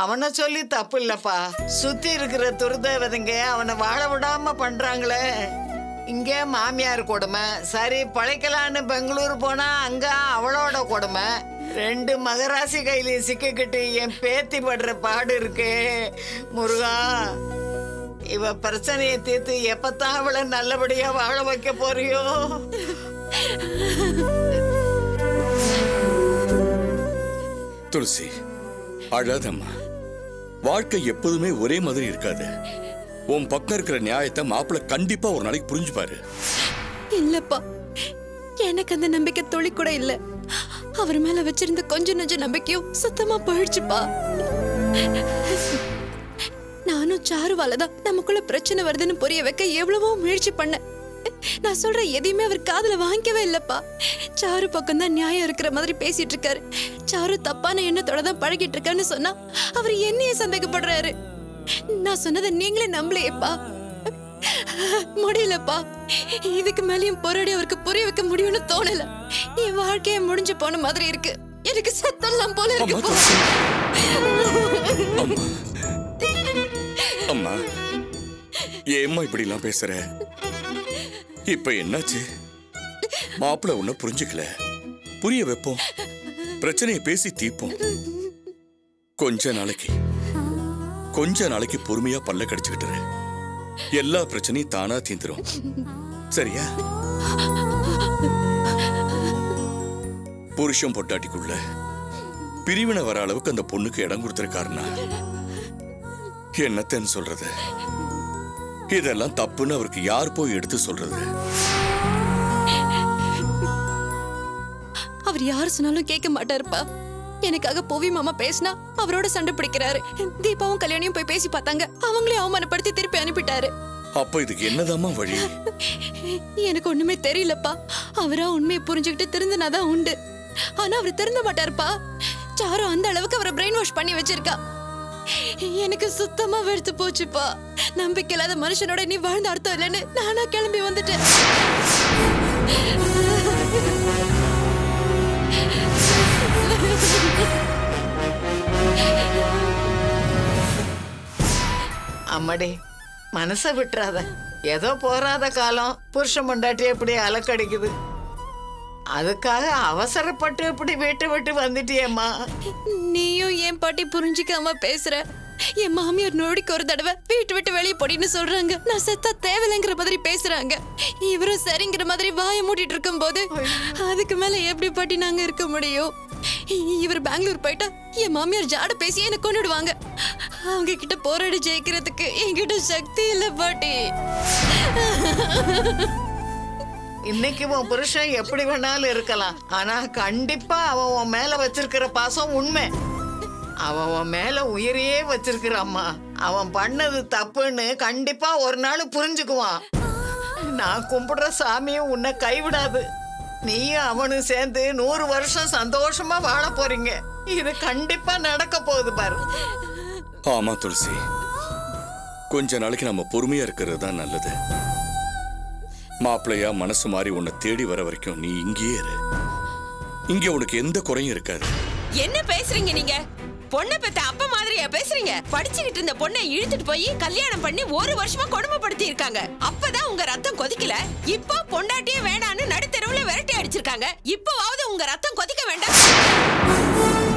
அவனை சொல்லி தப்பு இல்லப்பா சுத்தி இருக்கிற துர்தேவதைங்க அவனை வாழ விடாம பண்றாங்களே இங்கே மாமியார் கொடுமை சரி பழைக்கலான்னு பெங்களூர் போனா அங்க அவளோட கொடுமை ரெண்டு மகராசி கையில சிக்கிக்கிட்டு என் பேத்தி படுற பாடு இருக்கே முருகா இவ பிரச்சனையை தீர்த்து எப்பத்தான் அவளை நல்லபடியா வாழ வைக்க போறியோ துளசி அழாதம்மா வாழ்க்கை எப்போதுமே ஒரே மாதிரி இருக்காது உன் பக்கம் இருக்கிற நியாயத்தை மாப்பிள்ளை கண்டிப்பா ஒரு நாளைக்கு புரிஞ்சுப்பாரு இல்லப்பா எனக்கு அந்த நம்பிக்கை துளி கூட இல்ல அவர் மேல வச்சிருந்த கொஞ்ச நெஞ்ச நம்பிக்கையும் சுத்தமா போயிடுச்சுப்பா நானும் சாருவால தான் நமக்குள்ள பிரச்சனை வருதுன்னு புரிய வைக்க எவ்வளவோ முயற்சி பண்ணேன் நான் சொல்ற எதையுமே அவர் காதுல வாங்கிக்கவே இல்லப்பா சாரு பக்கம் தான் நியாயம் இருக்கிற மாதிரி பேசிட்டு இருக்காரு சாரு தப்பான எண்ணத்தோட தான் பழகிட்டு இருக்கான்னு சொன்னா அவர் என்னையே சந்தேகப்படுறாரு நான் சொன்னதை நீங்களே நம்பலையேப்பா முடியலப்பா இதுக்கு மேலயும் போராடி அவருக்கு புரிய வைக்க முடியும்னு தோணல என் வாழ்க்கைய முடிஞ்சு போன மாதிரி இருக்கு எனக்கு சத்தெல்லாம் போல அம்மா இருக்கு துளசி அம்மா அம்மா ஏம்மா இப்படி எல்லாம் பேசுற இப்ப என்னாச்சு மாப்பிள்ளை உன்ன புரிஞ்சுக்கல புரிய வைப்போம் பிரச்சனையை பேசி தீர்ப்போம் கொஞ்ச நாளைக்கு கொஞ்ச நாளைக்கு பொறுமையா பல்ல கடிச்சுக்கிட்டு இரு. எல்லா பிரச்சனையும் தானா தீந்துரும் சரியா புருஷன் பொட்டாட்டிக்குள்ள பிரிவினை வர அளவுக்கு அந்த பொண்ணுக்கு இடம் கொடுத்திருக்காருன்னா என்னத்தன்னு சொல்றது இதெல்லாம் தப்புன்னு அவருக்கு யார் போய் எடுத்து சொல்றது அவர் யார் சொன்னாலும் கேட்க மாட்டாருப்பா எனக்காக புவி மாமா பேசினா அவரோட சண்டை பிடிக்கிறாரு தீபாவும் கல்யாணியும் போய் பேசி பார்த்தாங்க அவங்களே அவமானப்படுத்தி திருப்பி அனுப்பிட்டாரு அப்ப இதுக்கு என்னதாம்மா வழி எனக்கு ஒண்ணுமே தெரியலப்பா அவரா உண்மையை புரிஞ்சுக்கிட்டு திருந்தினாதான் உண்டு ஆனா அவர் திருந்த மாட்டாருப்பா சாரு அந்த அளவுக்கு அவரை பிரெயின் வாஷ் பண்ணி வச்சிருக்கா எனக்கு சுத்தமா வெறுத்து போச்சுப்பா நம்பிக்கை இல்லாத மனுஷனோட நீ வாழ்ந்த அர்த்தம் இல்லைன்னு நானா கிளம்பி வந்துட்டேன் அம்மாடி மனசை விட்டுறாத ஏதோ போராத காலம் புருஷன் பொண்டாட்டி எப்படி அலக்கடிக்குது அதுக்காக அவசரப்பட்டு இப்படி வீட்டு விட்டு வந்துட்டியேம்மா நீயும் ஏன் பாட்டி புரிஞ்சுக்காம பேசுற என் மாமியார் நொடிக்கு ஒரு தடவை வீட்டு விட்டு வெளியே போடின்னு சொல்றாங்க நான் செத்தா தேவையில்லைங்கிற மாதிரி பேசுறாங்க இவரும் சரிங்கிற மாதிரி வாயை மூடிட்டு இருக்கும்போது அதுக்கு மேல எப்படி பாட்டி நாங்க இருக்க முடியும் இவர் பெங்களூர் போயிட்டா என் மாமியார் ஜாட பேசி என்ன கொண்டுடுவாங்க அவங்க கிட்ட போராடி ஜெயிக்கிறதுக்கு என்கிட்ட சக்தி இல்ல பாட்டி இன்னைக்கு உன் புருஷன் எப்படி வேணாலும் இருக்கலாம் ஆனா கண்டிப்பா அவன் உன் மேல வச்சிருக்கிற பாசம் உண்மை அவன் உன் மேல உயிரையே வச்சிருக்கிறாம்மா அவன் பண்ணது தப்புன்னு கண்டிப்பா ஒரு நாள் புரிஞ்சுக்குவான் நான் கும்பிடுற சாமியும் உன்னை கைவிடாது நீயும் அவனும் சேர்ந்து நூறு வருஷம் சந்தோஷமா வாழ போறீங்க இது கண்டிப்பா நடக்க போகுது பாரு ஆமா துளசி கொஞ்ச நாளைக்கு நம்ம பொறுமையா இருக்கிறது தான் நல்லது மாப்பிள்ளையா மனசு மாறி உன்னை தேடி வர வரைக்கும் நீ இங்கேயே இரு இங்க உனக்கு எந்த குறையும் இருக்காது என்ன பேசுறீங்க நீங்க பொண்ணை பெத்த அப்ப மாதிரியா பேசுறீங்க படிச்சுக்கிட்டு இருந்த பொண்ணை இழுத்துட்டு போய் கல்யாணம் பண்ணி ஒரு வருஷமா கொடுமைப்படுத்தி இருக்காங்க அப்பதான் உங்க ரத்தம் கொதிக்கல இப்போ பொண்டாட்டியே வேணான்னு நடுத்தெருவுல விரட்டி அடிச்சிருக்காங்க இப்போவாவது உங்க ரத்தம் கொதிக்க வேண்டாம்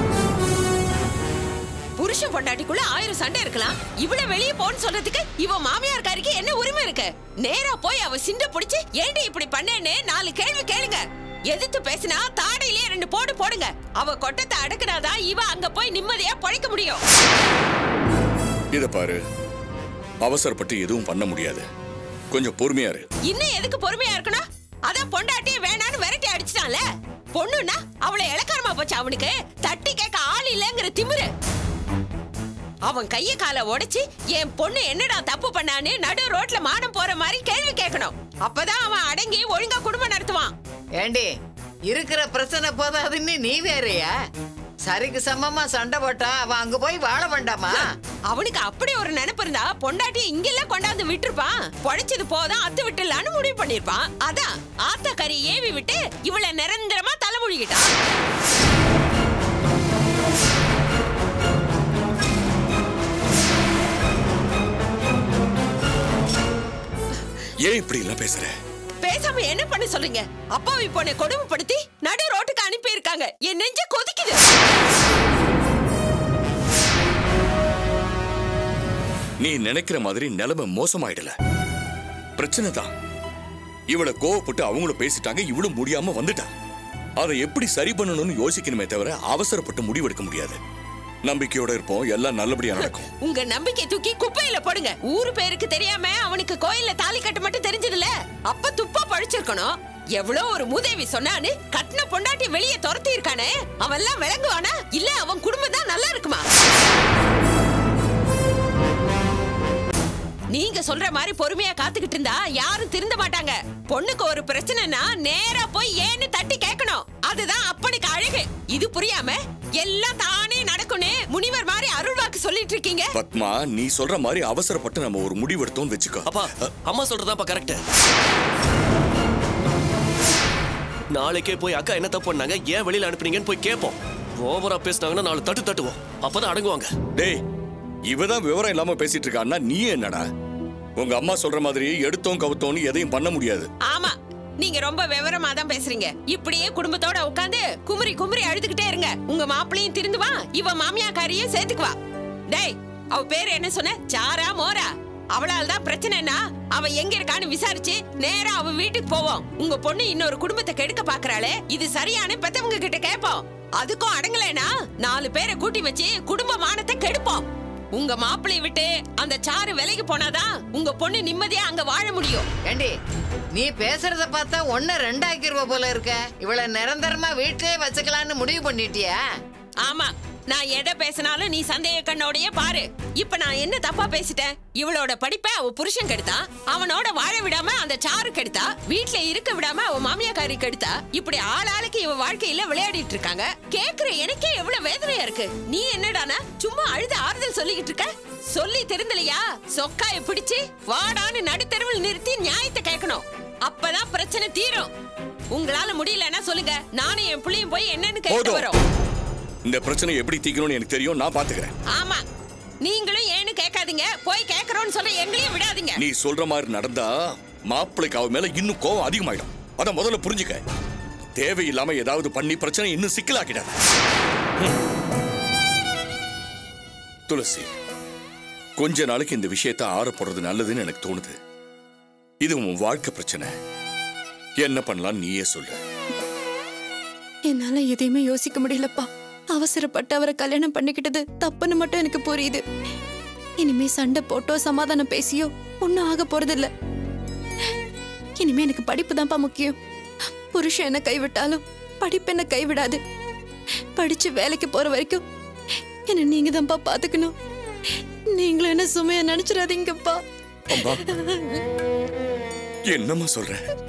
புருஷன் பொண்டாட்டிக்குள்ள ஆயிரம் சண்டை இருக்கலாம் இவ்வளவு வெளியே போன்னு சொல்றதுக்கு இவ மாமியார்காரிக்கு என்ன உரிமை இருக்கு நேரா போய் அவ சிண்ட புடிச்சு ஏண்டி இப்படி பண்ணேன்னு நாலு கேள்வி கேளுங்க எதிர்த்து பேசினா தாடையிலே ரெண்டு போடு போடுங்க அவ கொட்டத்தை அடக்குனாதான் இவ அங்க போய் நிம்மதியா பொழைக்க முடியும் இத பாரு அவசரப்பட்டு எதுவும் பண்ண முடியாது கொஞ்சம் பொறுமையா இரு இன்னும் எதுக்கு பொறுமையா இருக்கணும் அதான் பொண்டாட்டியே வேணான்னு விரட்டி அடிச்சிட்டான்ல பொண்ணுன்னா அவளை இளக்காரமா போச்சு அவனுக்கு தட்டி கேட்க ஆள் இல்லைங்கிற திமிரு அவன் கைய காலை உடைச்சு என் பொண்ணு என்னடா தப்பு பண்ணான்னு நடு ரோட்ல மானம் போற மாதிரி கேள்வி கேட்கணும் அப்பதான் அவன் அடங்கி ஒழுங்கா குடும்பம் நடத்துவான் ஏண்டி இருக்கிற பிரச்சனை போதாதுன்னு நீ வேறயா சரிக்கு சமமா சண்டை போட்டா அவன் அங்க போய் வாழ வேண்டாமா அவனுக்கு அப்படி ஒரு நினைப்பு இருந்தா பொண்டாட்டி இங்கெல்லாம் கொண்டாந்து விட்டுருப்பான் பொழைச்சது போதும் அத்து விட்டுலான்னு முடிவு பண்ணிருப்பான் அதான் ஆத்தா கறி ஏவி விட்டு இவளை நிரந்தரமா தலைமொழிகிட்டான் ஏன் இப்படி எல்லாம் பேசுற பேசாம என்ன பண்ண சொல்றீங்க அப்பாவி பொண்ணை கொடுமைப்படுத்தி நடு ரோட்டுக்கு அனுப்பி இருக்காங்க என் நெஞ்ச கொதிக்குது நீ நினைக்கிற மாதிரி நிலைமை மோசமாயிடல பிரச்சனை தான் இவளை கோவப்பட்டு அவங்களும் பேசிட்டாங்க இவளும் முடியாம வந்துட்டா அதை எப்படி சரி பண்ணணும்னு யோசிக்கணுமே தவிர அவசரப்பட்டு முடிவெடுக்க முடியாது நம்பிக்கையோட இருப்போம் எல்லாம் நல்லபடியா நடக்கும் உங்க நம்பிக்கை தூக்கி குப்பையில போடுங்க ஊரு பேருக்கு தெரியாம அவனுக்கு கோயில்ல தாலி கட்ட மட்டும் தெரிஞ்சதுல அப்ப துப்பா பழிச்சிருக்கணும் எவ்வளவு ஒரு மூதேவி சொன்னான்னு கட்டின பொண்டாட்டி வெளியே துரத்தி இருக்கானே அவன் எல்லாம் விளங்குவானா இல்ல அவன் குடும்பம் தான் நல்லா இருக்குமா நீங்க சொல்ற மாதிரி பொறுமையா காத்துக்கிட்டு இருந்தா யாரும் திருந்த மாட்டாங்க பொண்ணுக்கு ஒரு பிரச்சனைனா நேரா போய் ஏன்னு தட்டி கேட்கணும் அதுதான் அப்பனுக்கு அழகு இது புரியாம எல்லாம் தானே நடக்கும்னு முனிவர் மாதிரி அருள்வாக்கு சொல்லிட்டு இருக்கீங்க பத்மா நீ சொல்ற மாதிரி அவசரப்பட்டு நம்ம ஒரு முடிவெடுத்தோம்னு வச்சுக்கோ அப்பா அம்மா சொல்றதாப்பா கரெக்ட் நாளைக்கே போய் அக்கா என்ன தப்பு பண்ணாங்க ஏன் வெளியில அனுப்புனீங்கன்னு போய் கேட்போம் ஓவரா பேசினாங்கன்னா நாலு தட்டு தட்டுவோம் அப்பதான் அடங்குவாங்க டேய் இவதான் விவரம் இல்லாம பேசிட்டு இருக்கான்னா நீ என்னடா உங்க அம்மா சொல்ற மாதிரி எடுத்தோம் கவுத்தோம்னு எதையும் பண்ண முடியாது ஆமா நீங்க ரொம்ப விவரமா தான் பேசுறீங்க இப்படியே குடும்பத்தோட உட்காந்து குமரி குமரி அழுதுகிட்டே இருங்க உங்க மாப்பிளையும் திருந்துவா இவ மாமியாக்காரியும் சேர்த்துக்குவா டேய் அவ பேரு என்ன சொன்ன சாரா மோரா அவளால தான் பிரச்சனைனா அவ எங்க இருக்கான்னு விசாரிச்சு நேரா அவ வீட்டுக்கு போவோம் உங்க பொண்ணு இன்னொரு குடும்பத்தை கெடுக்க பாக்குறாளே இது சரியான பெத்தவங்க கிட்ட கேட்போம் அதுக்கும் அடங்கலைனா நாலு பேரை கூட்டி வச்சு குடும்ப மானத்தை கெடுப்போம் உங்க மாப்பிளைய விட்டு அந்த சாரு விலைக்கு போனாதான் உங்க பொண்ணு நிம்மதியா அங்க வாழ முடியும் ஏண்டி நீ பேசுறத பார்த்தா ஒன்னு ரெண்டாக்கிருவ போல இருக்க இவளை நிரந்தரமா வீட்டிலே வச்சுக்கலான்னு முடிவு பண்ணிட்டியா ஆமா நான் எதை பேசினாலும் நீ சந்தேக கண்ணோடயே பாரு இப்ப நான் என்ன தப்பா பேசிட்டேன் இவளோட படிப்பை அவ புருஷன் கெடுத்தான் அவனோட வாழ விடாம அந்த சாரு கெடுத்தா வீட்ல இருக்க விடாம அவ மாமியாக்காரி கெடுத்தா இப்படி ஆள் ஆளுக்கு இவ வாழ்க்கையில விளையாடிட்டு இருக்காங்க கேக்குற எனக்கே எவ்வளவு வேதனையா இருக்கு நீ என்னடானா சும்மா அழுது ஆறுதல் சொல்லிக்கிட்டு இருக்க சொல்லி தெரிந்தலையா சொக்காய பிடிச்சு வாடான்னு நடுத்தெருவில் நிறுத்தி நியாயத்தை கேட்கணும் அப்பதான் பிரச்சனை தீரும் உங்களால முடியலன்னா சொல்லுங்க நானும் என் புள்ளையும் போய் என்னன்னு கேட்டு போதும். வரோம் இந்த பிரச்சனை எப்படி தீக்கணும்னு எனக்கு தெரியும் நான் பாத்துக்கிறேன் ஆமா நீங்களும் ஏன்னு கேட்காதீங்க போய் கேக்குறோம்னு சொல்ல எங்களையும் விடாதீங்க நீ சொல்ற மாதிரி நடந்தா மாப்பிளைக்கு அவ மேல இன்னும் கோவம் அதிகமாயிடும் அத முதல்ல புரிஞ்சுக்க தேவையில்லாம ஏதாவது பண்ணி பிரச்சனை இன்னும் சிக்கலாக்கிடாத ம். துளசி கொஞ்ச நாளைக்கு இந்த விஷயத்தை ஆற போடுறது நல்லதுன்னு எனக்கு தோணுது இது உன் வாழ்க்கை பிரச்சனை என்ன பண்ணலாம் நீயே சொல்லு என்னால எதையுமே யோசிக்க முடியலப்பா அவசரப்பட்டு அவரை கல்யாணம் பண்ணிக்கிட்டது தப்புன்னு மட்டும் எனக்கு புரியுது இனிமே சண்டை போட்டோ சமாதானம் பேசியோ ஒன்னும் ஆக போறதில்ல இனிமே எனக்கு படிப்பு தான்ப்பா முக்கியம் புருஷன் என்ன கைவிட்டாலும் படிப்பு என்ன கைவிடாது படிச்சு வேலைக்கு போற வரைக்கும் என்ன நீங்க தான்ப்பா பாத்துக்கணும் நீங்களும் என்ன சுமையா நினைச்சிடாதீங்கப்பா அம்மா என்னம்மா சொல்ற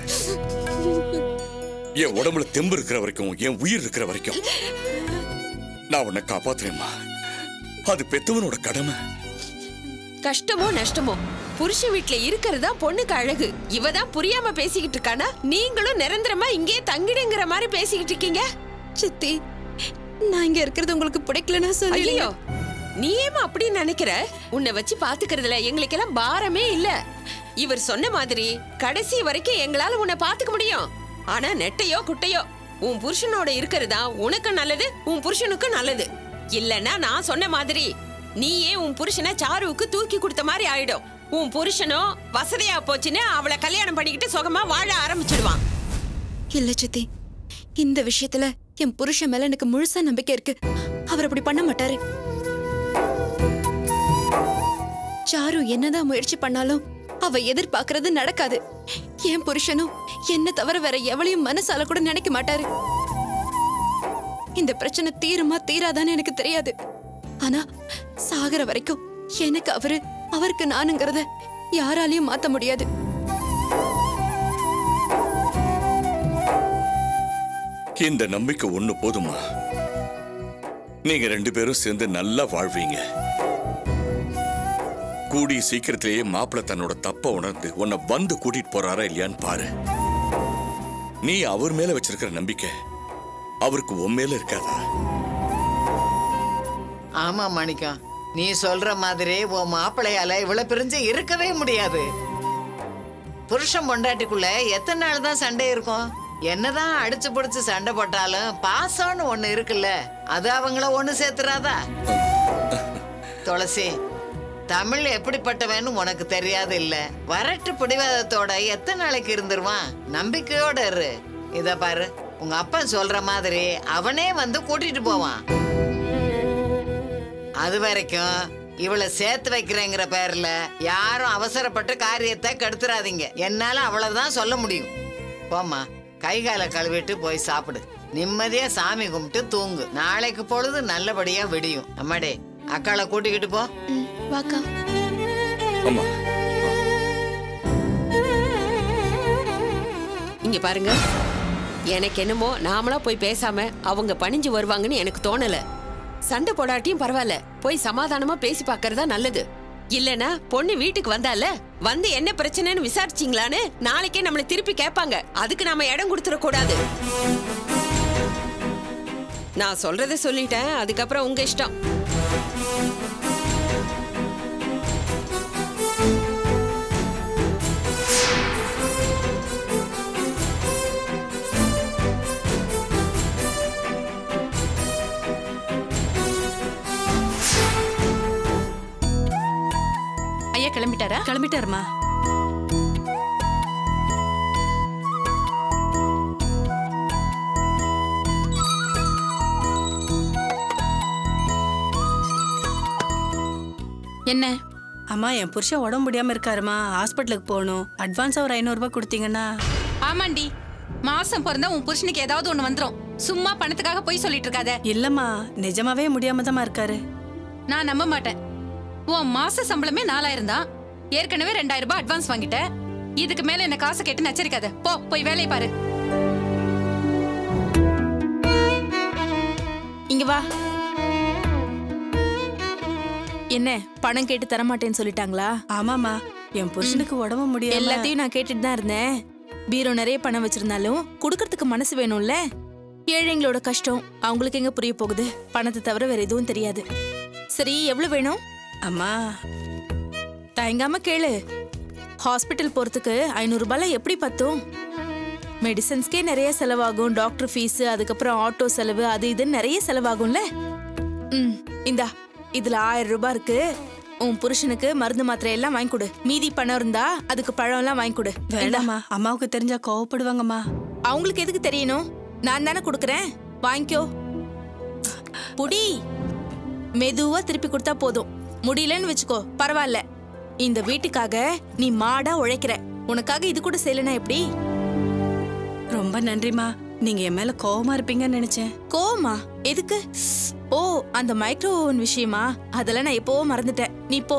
என் உடம்புல தெம்பு இருக்கிற வரைக்கும் என் உயிர் இருக்கிற வரைக்கும் நான் உன்னை காப்பாத்துறேம்மா அது பெத்தவனோட கடமை கஷ்டமோ நஷ்டமோ புருஷன் வீட்ல இருக்கிறதா பொண்ணுக்கு அழகு இவ தான் புரியாம பேசிக்கிட்டு இருக்கானா நீங்களும் நிரந்தரமா இங்கே தங்கிடுங்கிற மாதிரி பேசிக்கிட்டு இருக்கீங்க சித்தி நான் இங்க இருக்கிறது உங்களுக்கு பிடிக்கலன்னா சொல்லி ஐயோ நீ ஏமா அப்படி நினைக்கிற உன்னை வச்சு பாத்துக்கிறதுல எங்களுக்கெல்லாம் பாரமே இல்ல இவர் சொன்ன மாதிரி கடைசி வரைக்கும் எங்களால உன்னை பாத்துக்க முடியும் ஆனா நெட்டையோ குட்டையோ உன் புருஷனோட இருக்கிறதா உனக்கு நல்லது உன் புருஷனுக்கும் நல்லது இல்லன்னா நான் சொன்ன மாதிரி நீயே உன் புருஷனை சாருவுக்கு தூக்கி கொடுத்த மாதிரி ஆயிடும் உன் புருஷனும் வசதியா போச்சுன்னு அவளை கல்யாணம் பண்ணிக்கிட்டு சுகமா வாழ ஆரம்பிச்சிடுவான் இல்ல சித்தி இந்த விஷயத்துல என் புருஷன் மேல எனக்கு முழுசா நம்பிக்கை இருக்கு அவர் அப்படி பண்ண மாட்டாரு சாரு என்னதான் முயற்சி பண்ணாலும் அவ எதிர்பார்க்கறது நடக்காது என் புருஷனும் என்ன தவிர வேற எவளையும் மனசால கூட நினைக்க மாட்டாரு இந்த பிரச்சனை தீருமா தீராதான்னு எனக்கு தெரியாது ஆனா சாகர வரைக்கும் எனக்கு அவரு அவருக்கு நானுங்கிறத யாராலையும் மாத்த முடியாது இந்த நம்பிக்கை ஒண்ணு போதுமா நீங்க ரெண்டு பேரும் சேர்ந்து நல்லா வாழ்வீங்க கூடி சீக்கிரத்திலேயே மாப்பிள்ளை தன்னோட தப்ப உணர்ந்து உன்னை வந்து கூட்டிட்டு போறாரா இல்லையான்னு பாரு நீ அவர் மேல வச்சிருக்கிற நம்பிக்கை அவருக்கு உன் மேல இருக்காதா ஆமா மாணிக்கம் நீ சொல்ற மாதிரி உன் மாப்பிள்ளையால இவ்வளவு பிரிஞ்சு இருக்கவே முடியாது புருஷன் பொண்டாட்டிக்குள்ள எத்தனை நாள் தான் சண்டை இருக்கும் என்னதான் அடிச்சு பிடிச்சு சண்டை போட்டாலும் பாசம்னு ஒண்ணு இருக்குல்ல அது அவங்கள ஒண்ணு சேர்த்துறாதா துளசி தமிழ் எப்படிப்பட்டவன்னு உனக்கு தெரியாது இல்ல வரட்டு பிடிவாதத்தோட எத்தனை நாளைக்கு இருந்துருவான் நம்பிக்கையோட இரு இத பாரு உங்க அப்பா சொல்ற மாதிரி அவனே வந்து கூட்டிட்டு போவான் அது வரைக்கும் இவளை சேர்த்து வைக்கிறேங்கிற பேர்ல யாரும் அவசரப்பட்டு காரியத்தை கெடுத்துறாதீங்க என்னால அவ்வளவுதான் சொல்ல முடியும் போம்மா கை காலை கழுவிட்டு போய் சாப்பிடு நிம்மதியா சாமி கும்பிட்டு தூங்கு நாளைக்கு பொழுது நல்லபடியா விடியும் அம்மாடே அக்காளை கூட்டிக்கிட்டு போ ம், வாக்கா அம்மா இங்க பாருங்க எனக்கு என்னமோ நாமளா போய் பேசாம அவங்க பணிஞ்சு வருவாங்கன்னு எனக்கு தோணல சண்டை போடாட்டியும் பரவாயில்ல போய் சமாதானமா பேசி பார்க்கறதா நல்லது இல்லனா பொண்ணு வீட்டுக்கு வந்தால வந்து என்ன பிரச்சனைன்னு விசாரிச்சீங்களான்னு நாளைக்கே நம்மள திருப்பி கேட்பாங்க அதுக்கு நாம இடம் கொடுத்துட கூடாது நான் சொல்றத சொல்லிட்டேன் அதுக்கப்புறம் உங்க இஷ்டம் ஐயா கிளம்பிட்டாரா கிளம்பிட்டாருமா என்ன அம்மா என் புருஷன் உடம்பு முடியாம இருக்காருமா ஹாஸ்பிட்டலுக்கு போகணும் அட்வான்ஸா ஒரு ஐநூறுரூபா கொடுத்தீங்கன்னா ஆமாண்டி மாசம் பிறந்தா உன் புருஷனுக்கு ஏதாவது ஒண்ணு வந்துரும் சும்மா பணத்துக்காக போய் சொல்லிட்டு இருக்காத இல்லம்மா நிஜமாவே முடியாம தாம்மா இருக்காரு நான் நம்ப மாட்டேன் உன் மாச சம்பளமே நாலாயிரம் தான் ஏற்கனவே ரெண்டாயிரம் ரூபாய் அட்வான்ஸ் வாங்கிட்ட இதுக்கு மேல என்ன காசு கேட்டு நச்சரிக்காத போ போய் வேலையை பாரு இங்க வா என்ன பணம் கேட்டு தர மாட்டேன்னு சொல்லிட்டாங்களா ஆமாம்மா என் புருஷனுக்கு உடம்பு முடியல எல்லாத்தையும் நான் கேட்டுட்டு தான் இருந்தேன் பீரோ நிறைய பணம் வச்சிருந்தாலும் கொடுக்கறதுக்கு மனசு வேணும்ல ஏழைங்களோட கஷ்டம் அவங்களுக்கு எங்க புரிய போகுது பணத்தை தவிர வேற எதுவும் தெரியாது சரி எவ்வளவு வேணும் அம்மா தயங்காம கேளு ஹாஸ்பிட்டல் போறதுக்கு ஐநூறு ரூபாய்ல எப்படி பத்தும் மெடிசன்ஸ்க்கே நிறைய செலவாகும் டாக்டர் ஃபீஸ் அதுக்கப்புறம் ஆட்டோ செலவு அது இதுன்னு நிறைய செலவாகும்ல ம் இந்தா இதுல ஆயிரம் ரூபாய் இருக்கு உன் புருஷனுக்கு மருந்து மாத்திரை எல்லாம் வாங்கி கொடு மீதி பணம் இருந்தா அதுக்கு பழம் எல்லாம் வாங்கி கொடு இந்தா. வேண்டாம்மா அம்மாவுக்கு தெரிஞ்சா கோவப்படுவாங்கம்மா அவங்களுக்கு எதுக்கு தெரியணும் நான் தானே கொடுக்கறேன் வாங்கிக்கோ புடி மெதுவா திருப்பி கொடுத்தா போதும் முடியலன்னு வச்சுக்கோ பரவாயில்ல இந்த வீட்டுக்காக நீ மாடா உழைக்கிற உனக்காக இது கூட செய்யலனா எப்படி ரொம்ப நன்றிம்மா நீங்க என் மேல கோவமா இருப்பீங்கன்னு நினைச்சேன் கோவமா எதுக்கு ஓ அந்த மைக்ரோ ஓவன் விஷயமா அதெல்லாம் நான் எப்பவோ மறந்துட்டேன் நீ போ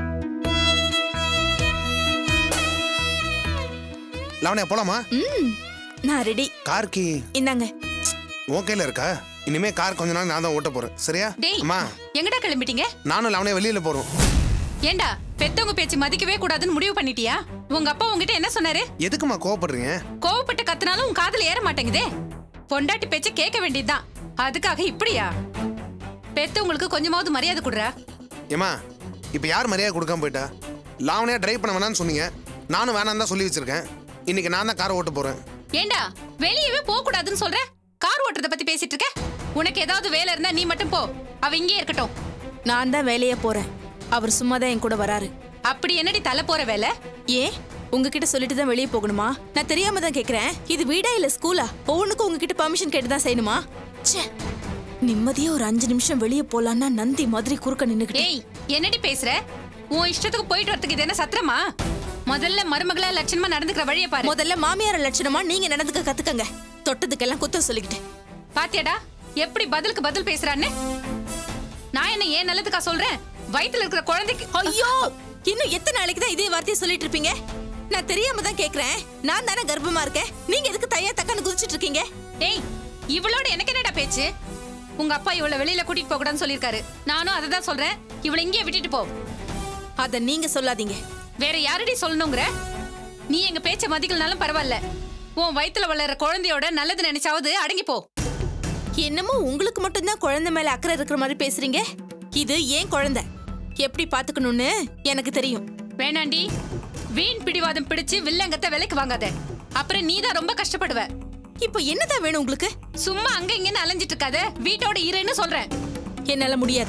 லாவண்யா போலாமா ம் நான் ரெடி கார் கீ இந்தாங்க உன் கையில இருக்கா இனிமே கார் கொஞ்ச நாள் நான் தான் ஓட்ட போறேன் சரியா டேய் அம்மா எங்கடா கிளம்பிட்டீங்க நானும் லாவண்யா வெளியில போறோம் ஏண்டா பெத்தவங்க பேச்சு மதிக்கவே கூடாதுன்னு முடிவு பண்ணிட்டியா உங்க அப்பா உங்ககிட்ட என்ன சொன்னாரு எதுக்குமா கோவப்படுறீங்க கோவப்பட்டு கத்துனாலும் உன் காதுல ஏற மாட்டேங்குதே பொண்டாட்டி பேச்ச கேட்க வேண்டியதுதான் அதுக்காக இப்படியா பெத்தவங்களுக்கு கொஞ்சமாவது மரியாதை கொடுறா ஏமா இப்போ யார் மரியாதை கொடுக்காம போயிட்டா லாவண்யா டிரைவ் பண்ண வேணாம்னு சொன்னீங்க நானும் வேணாம் தான் சொல்லி வச்சிருக்கேன் இன்னைக்கு நான் தான் கார் ஓட்ட போறேன் ஏண்டா வெளியவே போக கூடாதுன்னு சொல்ற கார் ஓட்டுறத பத்தி பேசிட்டு இருக்க உனக்கு ஏதாவது வேலை இருந்தா நீ மட்டும் போ அவ இங்கே இருக்கட்டும் நான் தான் வேலையே போறேன் அவர் சும்மா தான் என் கூட வராரு அப்படி என்னடி தலை போற வேலை ஏன் உங்ககிட்ட சொல்லிட்டு தான் வெளியே போகணுமா நான் தெரியாம தான் கேக்குறேன் இது வீடா இல்ல ஸ்கூலா ஒவ்வொன்றுக்கும் உங்ககிட்ட பர்மிஷன் கேட்டு தான் செய்யணுமா ச்சே நிம்மதியா ஒரு அஞ்சு நிமிஷம் வெளியே போலான்னா நந்தி மாதிரி குறுக்க நின்னுக்கிட்டு ஏய் என்னடி பேசுற உன் இஷ்டத்துக்கு போயிட்டு வரதுக்கு இது என்ன சத்திரமா முதல்ல மருமகளா லட்சணமா நடந்துக்கிற வழியை பாரு முதல்ல மாமியார லட்சணமா நீங்க நடந்துக்க கத்துக்கங்க தொட்டதுக்கெல்லாம் குத்தம் சொல்லிக்கிட்டு பாத்தியாடா எப்படி பதிலுக்கு பதில் பேசுறான்னு நான் என்ன ஏன் நல்லதுக்கா சொல்றேன் வயித்துல இருக்கிற குழந்தைக்கு ஐயோ இன்னும் எத்தனை நாளைக்கு தான் இதே வார்த்தையை சொல்லிட்டு இருப்பீங்க நான் தெரியாம தான் கேக்குறேன் நான் தானே கர்ப்பமா இருக்கேன் நீங்க எதுக்கு தையா தக்கான்னு குதிச்சிட்டு இருக்கீங்க ஏய் இவளோட எனக்கு என்னடா பேச்சு உங்க அப்பா இவள வெளியில கூட்டிட்டு போக கூடாதுன்னு சொல்லிருக்காரு நானும் அதை தான் சொல்றேன் இவளை இங்கேயே விட்டுட்டு போ அத நீங்க சொல்லாதீங்க வேற யாரடி சொல்லணுங்கிற நீ எங்க பேச்ச மதிக்கலனாலும் பரவாயில்ல உன் வயித்துல வளர்ற குழந்தையோட நல்லது நினைச்சாவது அடங்கி போ என்னமோ உங்களுக்கு மட்டும்தான் குழந்தை மேல அக்கறை இருக்கிற மாதிரி பேசுறீங்க இது ஏன் குழந்தை எப்படி பாத்துக்கணும்னு எனக்கு தெரியும் வேணாண்டி வீண் பிடிவாதம் பிடிச்சு வில்லங்கத்தை விலைக்கு வாங்காத அப்புறம் நீ தான் ரொம்ப கஷ்டப்படுவ இப்போ என்னதான் வேணும் உங்களுக்கு சும்மா அங்க இங்கன்னு அலைஞ்சிட்டு இருக்காத வீட்டோட இருன்னு சொல்றேன் என்னால முடியாது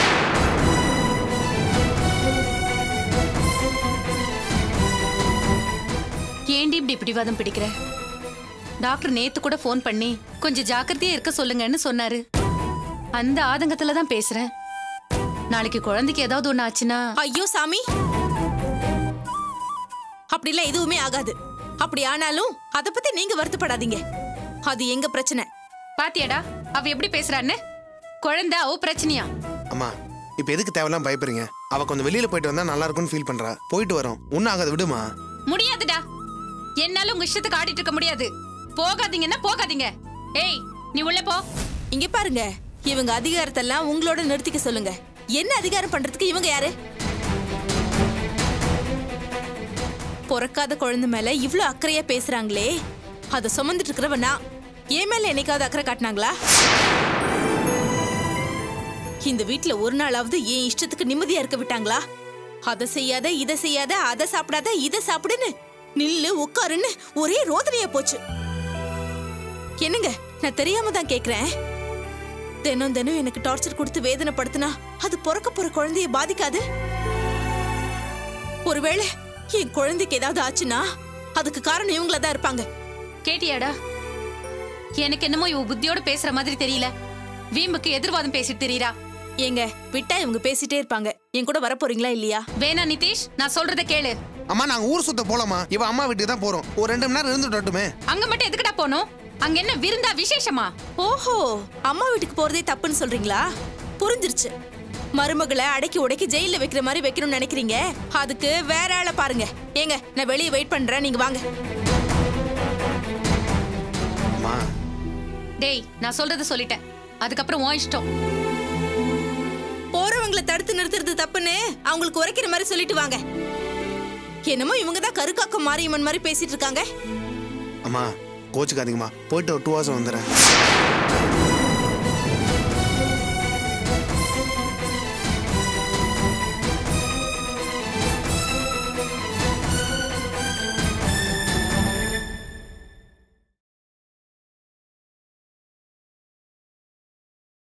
ஏண்டி இப்படி பிடிவாதம் பிடிக்கிற டாக்டர் நேத்து கூட ஃபோன் பண்ணி கொஞ்சம் ஜாக்கிரதையா இருக்க சொல்லுங்கன்னு சொன்னாரு அந்த ஆதங்கத்துல தான் பேசுறேன் நாளைக்கு குழந்தைக்கு ஏதாவது ஒண்ணு ஆச்சுன்னா ஐயோ சாமி அப்படிலாம் எதுவுமே ஆகாது அப்படி ஆனாலும் அத பத்தி நீங்க வருத்தப்படாதீங்க அது எங்க பிரச்சனை பாத்தியாடா அவ எப்படி பேசுறான்னு குழந்தை அவ பிரச்சனையா அம்மா இப்போ எதுக்கு தேவையில்லாம் பயப்படுறீங்க அவ கொஞ்சம் வெளியில போயிட்டு வந்தா நல்லா இருக்கும்னு ஃபீல் பண்றா போயிட்டு வரோம் ஒன்னும் ஆகாது விடுமா முடியாதுடா என்னால உங்க இஷ்டத்துக்கு ஆடிட்டு இருக்க முடியாது போகாதீங்கன்னா போகாதீங்க ஏய் நீ உள்ள போ இங்க பாருங்க இவங்க அதிகாரத்தெல்லாம் உங்களோட நிறுத்திக்க சொல்லுங்க என்ன அதிகாரம் பண்றதுக்கு இவங்க யாரு பிறக்காத குழந்தை மேல இவ்ளோ அக்கறையா பேசுறாங்களே அத சுமந்துட்டு இருக்கிறவ நான் என் மேல என்னைக்காவது அக்கறை காட்டினாங்களா இந்த வீட்ல ஒரு நாளாவது என் இஷ்டத்துக்கு நிம்மதியா இருக்க விட்டாங்களா அதை செய்யாத இதை செய்யாத அதை சாப்பிடாத இதை சாப்பிடுன்னு நில்லு உட்காருன்னு ஒரே ரோதனையா போச்சு என்னங்க நான் தெரியாம தான் கேக்குறேன் தினம் தினம் எனக்கு டார்ச்சர் கொடுத்து வேதனைப்படுத்தினா அது பிறக்க போற குழந்தைய பாதிக்காது ஒருவேளை என் குழந்தைக்கு ஏதாவது ஆச்சுன்னா அதுக்கு காரணம் இவங்கள தான் இருப்பாங்க கேட்டியாடா எனக்கு என்னமோ இவ புத்தியோட பேசுற மாதிரி தெரியல வீம்புக்கு எதிர்வாதம் பேசிட்டு தெரியறா ஏங்க விட்டா இவங்க பேசிட்டே இருப்பாங்க என் கூட வர போறீங்களா இல்லையா வேணா நிதிஷ் நான் சொல்றத கேளு அம்மா நாங்க ஊர் சுத்த போலாமா இவ அம்மா வீட்டுக்கு தான் போறோம் ஒரு ரெண்டு மணி நேரம் இருந்துட்டு வரட்டுமே அங்க மட்டும் எதுக்குடா போனோம் அங்க என்ன விருந்தா விசேஷமா ஓஹோ அம்மா வீட்டுக்கு போறதே தப்புன்னு சொல்றீங்களா புரிஞ்சிருச்சு மருமகளை அடக்கி உடைக்கி ஜெயில வைக்கிற மாதிரி வைக்கணும்னு நினைக்கிறீங்க அதுக்கு வேற ஆளை பாருங்க ஏங்க நான் வெளியே வெயிட் பண்றேன் நீங்க வாங்க அம்மா டேய் நான் சொல்றத சொல்லிட்டேன் அதுக்கப்புறம் உன் இஷ்டம் போறவங்களை தடுத்து நிறுத்துறது தப்புன்னு அவங்களுக்கு உரைக்கிற மாதிரி சொல்லிட்டு வாங்க என்னமோ இவங்க தான் கருக்காக்கம் மாரியம்மன் மாதிரி பேசிட்டு இருக்காங்க அம்மா கோச்சுக்காதீங்கம்மா போயிட்டு ஒரு டூ ஹவர்ஸ் வந்துடுறேன்